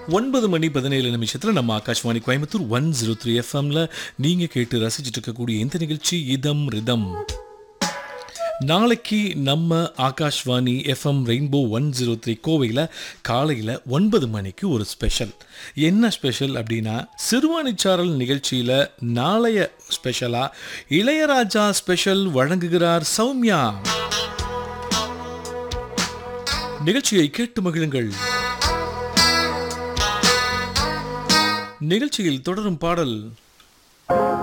ஒன்பது மணி பதினேழு நிமிஷத்தில் நம்ம Akashvani Coimbatore one zero three எஃப்எம்ல நீங்கள் கேட்டு ரசிச்சுட்டு இருக்கக்கூடிய இந்த நிகழ்ச்சி இதம் ரிதம் நாளைக்கு நம்ம Akashvani F M rainbow one zero three கோவையில் காலையில் ஒன்பது மணிக்கு ஒரு ஸ்பெஷல் என்ன ஸ்பெஷல் அப்படின்னா சிறுவாணிச்சாரல் நிகழ்ச்சியில் நாளைய ஸ்பெஷலாக இளையராஜா ஸ்பெஷல் வழங்குகிறார் சௌமியா நிகழ்ச்சியை கேட்டு மகிழுங்கள் நிகழ்ச்சியில் தொடரும் பாடல்